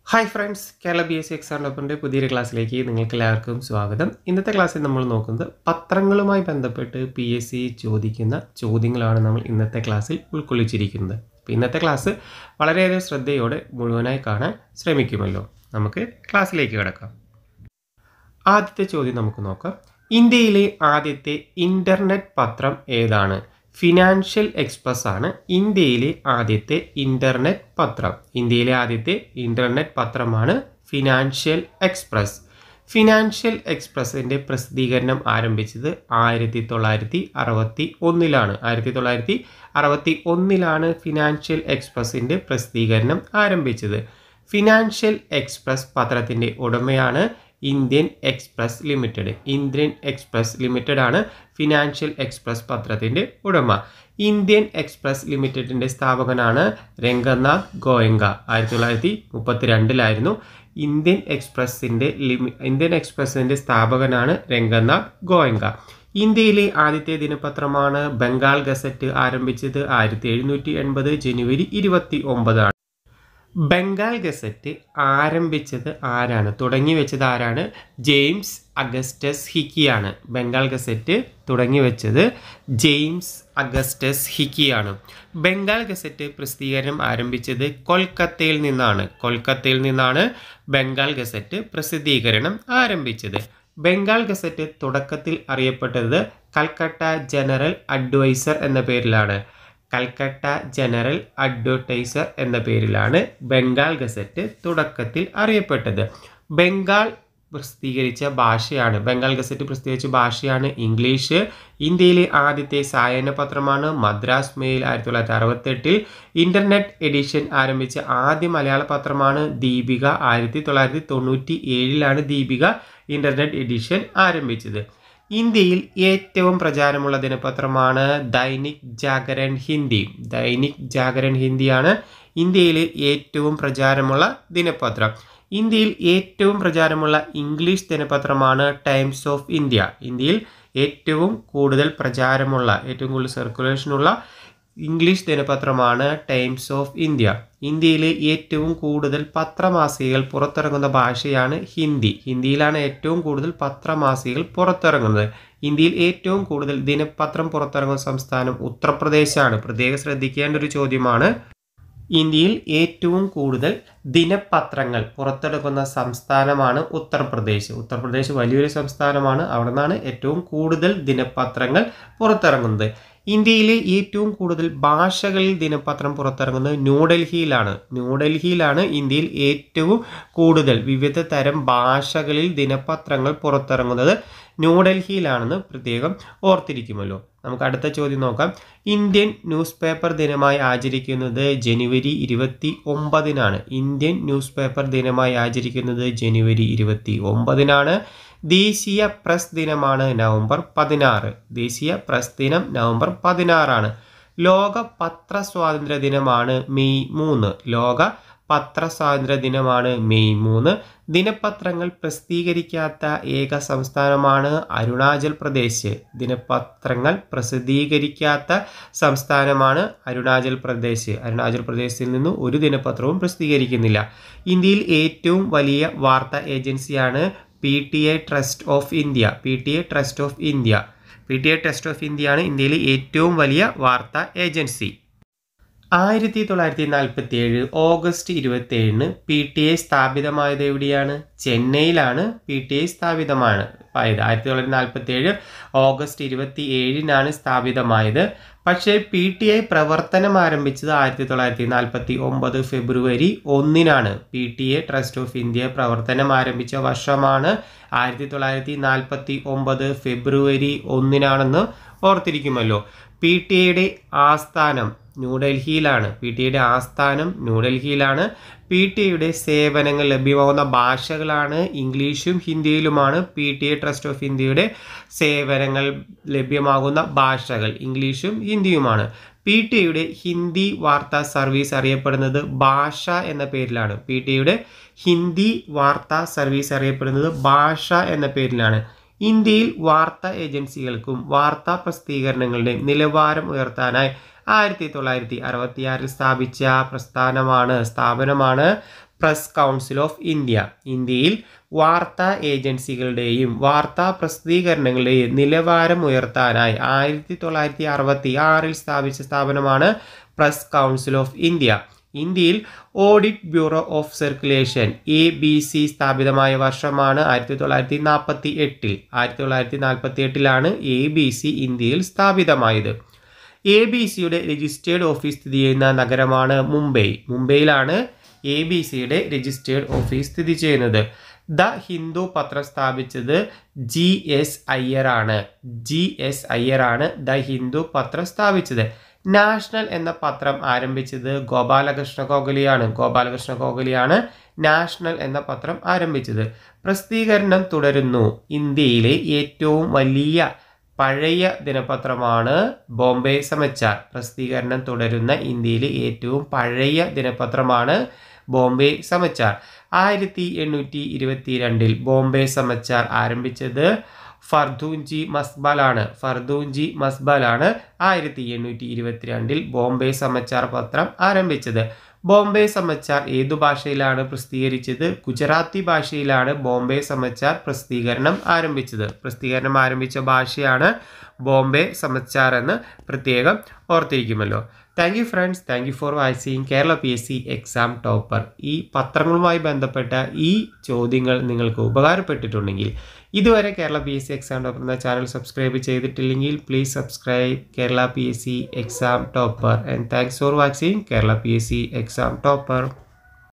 hi friends Kerala B S C exam ഡോക്ടറിൻ്റെ പുതിയൊരു ക്ലാസ്സിലേക്ക് നിങ്ങൾക്ക് എല്ലാവർക്കും സ്വാഗതം ഇന്നത്തെ ക്ലാസ്സിൽ നമ്മൾ നോക്കുന്നത് പത്രങ്ങളുമായി ബന്ധപ്പെട്ട് പി എസ് സി ചോദിക്കുന്ന ചോദ്യങ്ങളാണ് നമ്മൾ ഇന്നത്തെ ക്ലാസ്സിൽ ഉൾക്കൊള്ളിച്ചിരിക്കുന്നത് അപ്പോൾ ഇന്നത്തെ ക്ലാസ് വളരെയധികം ശ്രദ്ധയോടെ മുഴുവനായി കാണാൻ ശ്രമിക്കുമല്ലോ നമുക്ക് ക്ലാസ്സിലേക്ക് കിടക്കാം ആദ്യത്തെ ചോദ്യം നമുക്ക് നോക്കാം ഇന്ത്യയിലെ ആദ്യത്തെ ഇൻ്റർനെറ്റ് പത്രം ഏതാണ് ഫിനാൻഷ്യൽ എക്സ്പ്രസ് ആണ് ഇന്ത്യയിലെ ആദ്യത്തെ ഇൻ്റർനെറ്റ് പത്രം ഇന്ത്യയിലെ ആദ്യത്തെ ഇൻ്റർനെറ്റ് പത്രമാണ് ഫിനാൻഷ്യൽ എക്സ്പ്രസ് ഫിനാൻഷ്യൽ എക്സ്പ്രസിൻ്റെ പ്രസിദ്ധീകരണം ആരംഭിച്ചത് ആയിരത്തി തൊള്ളായിരത്തി അറുപത്തി ഒന്നിലാണ് ആയിരത്തി തൊള്ളായിരത്തി അറുപത്തി ഒന്നിലാണ് ഫിനാൻഷ്യൽ എക്സ്പ്രസിൻ്റെ പ്രസിദ്ധീകരണം ആരംഭിച്ചത് ഫിനാൻഷ്യൽ എക്സ്പ്രസ് പത്രത്തിൻ്റെ ഉടമയാണ് Indian Express Limited Indian Express Limited ആണ് ഫിനാൻഷ്യൽ എക്സ്പ്രസ് പത്രത്തിൻ്റെ ഉടമ ഇന്ത്യൻ എക്സ്പ്രസ് ലിമിറ്റഡിൻ്റെ സ്ഥാപകനാണ് രംഗനാഥ് ഗോയങ്ക ആയിരത്തി തൊള്ളായിരത്തി മുപ്പത്തി രണ്ടിലായിരുന്നു ഇന്ത്യൻ എക്സ്പ്രസിൻ്റെ ലിമി ഇന്ത്യൻ എക്സ്പ്രസിൻ്റെ സ്ഥാപകനാണ് രംഗനാഥ് ഗോയങ്ക ഇന്ത്യയിലെ ആദ്യത്തെ ദിനപത്രമാണ് ബംഗാൾ ഗസറ്റ് ആരംഭിച്ചത് ആയിരത്തി എഴുന്നൂറ്റി എൺപത് ജനുവരി ഇരുപത്തി ഒമ്പതാണ് ബംഗാൾ ഗസറ്റ് ആരംഭിച്ചത് ആരാണ് തുടങ്ങി വെച്ചത് ആരാണ് ജെയിംസ് അഗസ്റ്റസ് ഹിക്കിയാണ് ബംഗാൾ ഗസറ്റ് തുടങ്ങി വെച്ചത് ജെയിംസ് അഗസ്റ്റസ് ഹിക്കിയാണ് ബംഗാൾ ഗസറ്റ് പ്രസിദ്ധീകരണം ആരംഭിച്ചത് കൊൽക്കത്തയിൽ നിന്നാണ് കൊൽക്കത്തയിൽ നിന്നാണ് ബംഗാൾ ഗസറ്റ് പ്രസിദ്ധീകരണം ആരംഭിച്ചത് ബംഗാൾ ഗസറ്റ് തുടക്കത്തിൽ അറിയപ്പെട്ടത് കൽക്കട്ട ജനറൽ അഡ്വൈസർ എന്ന പേരിലാണ് കൽക്കട്ട ജനറൽ അഡ്വർടൈസർ എന്ന പേരിലാണ് ബംഗാൾ ഗസറ്റ് തുടക്കത്തിൽ അറിയപ്പെട്ടത് ബംഗാൾ പ്രസിദ്ധീകരിച്ച ഭാഷയാണ് ബംഗാൾ ഗസറ്റ് പ്രസിദ്ധീകരിച്ച ഭാഷയാണ് ഇംഗ്ലീഷ് ഇന്ത്യയിലെ ആദ്യത്തെ സായന പത്രമാണ് മദ്രാസ് മെയിൽ ആയിരത്തി തൊള്ളായിരത്തി അറുപത്തെട്ടിൽ ഇൻ്റർനെറ്റ് എഡിഷൻ ആരംഭിച്ച ആദ്യ മലയാള പത്രമാണ് ദീപിക ആയിരത്തി തൊള്ളായിരത്തി തൊണ്ണൂറ്റി ഏഴിലാണ് ദീപിക ഇൻ്റർനെറ്റ് എഡിഷൻ ആരംഭിച്ചത് ഇന്ത്യയിൽ ഏറ്റവും പ്രചാരമുള്ള ദിനപത്രമാണ് ദൈനിക് ജാഗരൺ ഹിന്ദി ദൈനിക് ജാഗരൺ ഹിന്ദിയാണ് ഇന്ത്യയിലെ ഏറ്റവും പ്രചാരമുള്ള ദിനപത്രം ഇന്ത്യയിൽ ഏറ്റവും പ്രചാരമുള്ള ഇംഗ്ലീഷ് ദിനപത്രമാണ് ടൈംസ് ഓഫ് ഇന്ത്യ ഇന്ത്യയിൽ ഏറ്റവും കൂടുതൽ പ്രചാരമുള്ള ഏറ്റവും കൂടുതൽ സർക്കുലേഷനുള്ള ഇംഗ്ലീഷ് ദിനപത്രമാണ് ടൈംസ് ഓഫ് ഇന്ത്യ ഇന്ത്യയിലെ ഏറ്റവും കൂടുതൽ പത്രമാസികകൾ പുറത്തിറങ്ങുന്ന ഭാഷയാണ് ഹിന്ദി ഹിന്ദിയിലാണ് ഏറ്റവും കൂടുതൽ പത്രമാസികകൾ പുറത്തിറങ്ങുന്നത് ഇന്ത്യയിൽ ഏറ്റവും കൂടുതൽ ദിനപത്രം പുറത്തിറങ്ങുന്ന സംസ്ഥാനം ഉത്തർപ്രദേശാണ് പ്രത്യേകം ശ്രദ്ധിക്കേണ്ട ഒരു ചോദ്യമാണ് ഇന്ത്യയിൽ ഏറ്റവും കൂടുതൽ ദിനപത്രങ്ങൾ പുറത്തെടുക്കുന്ന സംസ്ഥാനമാണ് ഉത്തർപ്രദേശ് ഉത്തർപ്രദേശ് വലിയൊരു സംസ്ഥാനമാണ് അവിടെ നിന്നാണ് ഏറ്റവും കൂടുതൽ ദിനപത്രങ്ങൾ പുറത്തിറങ്ങുന്നത് ഇന്ത്യയിലെ ഏറ്റവും കൂടുതൽ ഭാഷകളിൽ ദിനപത്രം പുറത്തിറങ്ങുന്നത് ന്യൂഡൽഹിയിലാണ് ന്യൂഡൽഹിയിലാണ് ഇന്ത്യയിൽ ഏറ്റവും കൂടുതൽ വിവിധ തരം ഭാഷകളിൽ ദിനപത്രങ്ങൾ പുറത്തിറങ്ങുന്നത് ന്യൂഡൽഹിയിലാണെന്ന് പ്രത്യേകം ഓർത്തിരിക്കുമല്ലോ നമുക്ക് അടുത്ത ചോദ്യം നോക്കാം ഇന്ത്യൻ ന്യൂസ് പേപ്പർ ദിനമായി ആചരിക്കുന്നത് ജനുവരി ഇരുപത്തി ഒമ്പതിനാണ് ഇന്ത്യൻ ന്യൂസ് പേപ്പർ ദിനമായി ആചരിക്കുന്നത് ജനുവരി ഇരുപത്തി ഒമ്പതിനാണ് ദേശീയ പ്രസ് ദിനമാണ് നവംബർ പതിനാറ് ദേശീയ പ്രസ് ദിനം നവംബർ പതിനാറാണ് ലോക പത്ര സ്വാതന്ത്ര്യ ദിനമാണ് മെയ് മൂന്ന് ലോക പത്ര സ്വാതന്ത്ര്യ ദിനമാണ് മെയ് മൂന്ന് ദിനപത്രങ്ങൾ പ്രസിദ്ധീകരിക്കാത്ത ഏക സംസ്ഥാനമാണ് അരുണാചൽ പ്രദേശ് ദിനപത്രങ്ങൾ പ്രസിദ്ധീകരിക്കാത്ത സംസ്ഥാനമാണ് അരുണാചൽ പ്രദേശ് അരുണാചൽ പ്രദേശിൽ നിന്ന് ഒരു ദിനപത്രവും പ്രസിദ്ധീകരിക്കുന്നില്ല ഇന്ത്യയിൽ ഏറ്റവും വലിയ വാർത്താ ഏജൻസിയാണ് P T A Trust of India P T A Trust of India P T A Trust of ഇന്ത്യയാണ് ഇന്ത്യയിലെ ഏറ്റവും വലിയ വാർത്താ ഏജൻസി ആയിരത്തി തൊള്ളായിരത്തി നാൽപ്പത്തി ഏഴ് ഓഗസ്റ്റ് ഇരുപത്തി ഏഴിന് പി ടി ഐ സ്ഥാപിതമായത് എവിടെയാണ് ചെന്നൈയിലാണ് പി ടി ഐ സ്ഥാപിതമാണ് ആയത് ആയിരത്തി തൊള്ളായിരത്തി നാൽപ്പത്തി ഏഴ് ഓഗസ്റ്റ് ഇരുപത്തി ഏഴിനാണ് സ്ഥാപിതമായത് പക്ഷേ പി ടി ഐ പ്രവർത്തനം ആരംഭിച്ചത് ആയിരത്തി തൊള്ളായിരത്തി നാൽപ്പത്തി ഒമ്പത് ഫെബ്രുവരി ഒന്നിനാണ് P T A Trust of India പ്രവർത്തനം ആരംഭിച്ച വർഷമാണ് ആയിരത്തി തൊള്ളായിരത്തി നാൽപ്പത്തി ഒമ്പത് ഫെബ്രുവരി ഒന്നിനാണെന്ന് ഓർത്തിരിക്കുമല്ലോ പി ടി ഐയുടെ ആസ്ഥാനം ന്യൂഡൽഹിയിലാണ് പി ടി ഐയുടെ ആസ്ഥാനം ന്യൂഡൽഹിയിലാണ് പി ടി ഐയുടെ സേവനങ്ങൾ ലഭ്യമാകുന്ന ഭാഷകളാണ് ഇംഗ്ലീഷും ഹിന്ദിയിലുമാണ് P T I Trust of ഇന്ത്യയുടെ സേവനങ്ങൾ ലഭ്യമാകുന്ന ഭാഷകൾ ഇംഗ്ലീഷും ഹിന്ദിയുമാണ് പി ടി ഐയുടെ ഹിന്ദി വാർത്താ സർവീസ് അറിയപ്പെടുന്നത് ഭാഷ എന്ന പേരിലാണ് പി ടി ഐയുടെ ഹിന്ദി വാർത്താ സർവീസ് അറിയപ്പെടുന്നത് ഭാഷ എന്ന പേരിലാണ് ഇന്ത്യയിൽ വാർത്താ ഏജൻസികൾക്കും വാർത്താ പ്രസിദ്ധീകരണങ്ങളുടെ നിലവാരം ഉയർത്താനായി ആയിരത്തി തൊള്ളായിരത്തി അറുപത്തിയാറിൽ സ്ഥാപിച്ച പ്രസ്ഥാനമാണ് സ്ഥാപനമാണ് പ്രസ് കൗൺസിൽ ഓഫ് ഇന്ത്യ ഇന്ത്യയിൽ വാർത്താ ഏജൻസികളുടെയും വാർത്താ പ്രസിദ്ധീകരണങ്ങളുടെയും നിലവാരം ഉയർത്താനായി ആയിരത്തി തൊള്ളായിരത്തി അറുപത്തി ആറിൽ സ്ഥാപിച്ച സ്ഥാപനമാണ് പ്രസ് കൗൺസിൽ ഓഫ് ഇന്ത്യ ഇന്ത്യയിൽ Audit Bureau of Circulation A B C സ്ഥാപിതമായ വർഷമാണ് ആയിരത്തി തൊള്ളായിരത്തി നാൽപ്പത്തി എട്ടിൽ ആയിരത്തി തൊള്ളായിരത്തി നാൽപ്പത്തി എട്ടിലാണ് എ ബി സി ഇന്ത്യയിൽ സ്ഥാപിതമായത് എ ബി സിയുടെ രജിസ്റ്റേർഡ് ഓഫീസ് സ്ഥിതി ചെയ്യുന്ന നഗരമാണ് മുംബൈ മുംബൈയിലാണ് എ ബി സിയുടെ രജിസ്റ്റേർഡ് ഓഫീസ് സ്ഥിതി ചെയ്യുന്നത് ദ ഹിന്ദു പത്രം സ്ഥാപിച്ചത് ജി എസ് അയ്യർ ആണ് ജി എസ് അയ്യർ ആണ് ദ ഹിന്ദു പത്രം സ്ഥാപിച്ചത് നാഷണൽ എന്ന പത്രം ആരംഭിച്ചത് ഗോപാലകൃഷ്ണ ഗോഖലെയാണ് ഗോപാലകൃഷ്ണ ഗോഖലെയാണ് നാഷണൽ എന്ന പത്രം ആരംഭിച്ചത് പ്രസിദ്ധീകരണം തുടരുന്നു ഇന്ത്യയിലെ ഏറ്റവും വലിയ പഴയ ദിനപത്രമാണ് ബോംബെ സമച്ചാർ പ്രസിദ്ധീകരണം തുടരുന്ന ഇന്ത്യയിലെ ഏറ്റവും പഴയ ദിനപത്രമാണ് ബോംബെ സമച്ചാർ ആയിരത്തി എണ്ണൂറ്റി ഇരുപത്തി രണ്ടിൽ ബോംബെ സമച്ചാർ ആരംഭിച്ചത് ഫർദൂൻജി മസ്ബാലാണ് ഫർദൂൻജി മസ്ബാലാണ് ആയിരത്തി എണ്ണൂറ്റി ഇരുപത്തിരണ്ടിൽ ബോംബെ സമച്ചാർ പത്രം ആരംഭിച്ചത് ബോംബെ സമച്ചാർ ഏതു ഭാഷയിലാണ് പ്രസിദ്ധീകരിച്ചത് ഗുജറാത്തി ഭാഷയിലാണ് ബോംബെ സമച്ചാർ പ്രസിദ്ധീകരണം ആരംഭിച്ചത് പ്രസിദ്ധീകരണം ആരംഭിച്ച ഭാഷയാണ് ബോംബെ സമച്ചാർ എന്ന് പ്രത്യേകം ഓർത്തിരിക്കുമല്ലോ thank you friends thank you for വായിച്ചിങ് Kerala P S C exam topper ഈ പത്രങ്ങളുമായി ബന്ധപ്പെട്ട ഈ ചോദ്യങ്ങൾ നിങ്ങൾക്ക് ഉപകാരപ്പെട്ടിട്ടുണ്ടെങ്കിൽ ഇതുവരെ Kerala P S C exam topper എന്ന ചാനൽ സബ്സ്ക്രൈബ് ചെയ്തിട്ടില്ലെങ്കിൽ please subscribe Kerala P S C exam topper and thanks for watching Kerala P S C exam topper